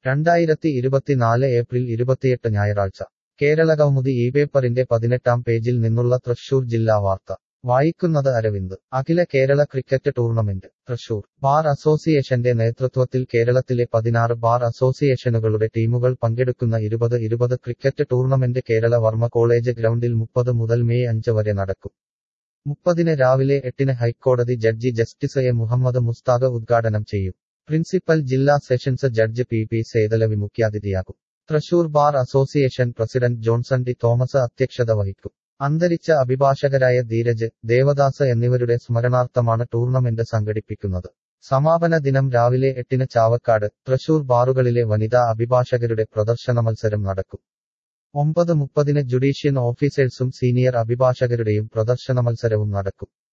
രണ്ടായിരത്തി ഇരുപത്തിനാല് ഏപ്രിൽ ഇരുപത്തിയെട്ട് ഞായറാഴ്ച കേരള കൗമുദി ഈ പേപ്പറിന്റെ പതിനെട്ടാം പേജിൽ നിന്നുള്ള തൃശൂർ ജില്ലാ വാർത്ത വായിക്കുന്നത് Aravind Akhila Kerala cricket tournament Thrissur bar അസോസിയേഷന്റെ നേതൃത്വത്തിൽ കേരളത്തിലെ പതിനാറ് ബാർ അസോസിയേഷനുകളുടെ ടീമുകൾ പങ്കെടുക്കുന്ന ഇരുപത് ഇരുപത് cricket tournament Kerala Varma college ഗ്രൗണ്ടിൽ മുപ്പത് മുതൽ മെയ് അഞ്ച് വരെ നടക്കും മുപ്പതിന് രാവിലെ എട്ടിന് ഹൈക്കോടതി judge justice A Muhammad Mushtaq ഉദ്ഘാടനം ചെയ്യും പ്രിൻസിപ്പൽ ജില്ലാ sessions judge P P Sethalavi മുഖ്യാതിഥിയാകും Thrissur bar association president Johnson D Thomas അധ്യക്ഷത വഹിക്കും അന്തരിച്ച അഭിഭാഷകരായ ധീരജ് ദേവദാസ് എന്നിവരുടെ സ്മരണാർത്ഥമാണ് ടൂർണമെന്റ് സംഘടിപ്പിക്കുന്നത് സമാപന ദിനം രാവിലെ എട്ടിന് ചാവക്കാട് തൃശൂർ ബാറുകളിലെ വനിതാ അഭിഭാഷകരുടെ പ്രദർശന മത്സരം നടക്കും ഒമ്പത് മുപ്പതിന് ജുഡീഷ്യൻ ഓഫീസേഴ്സും സീനിയർ അഭിഭാഷകരുടെയും പ്രദർശന മത്സരവും നടക്കും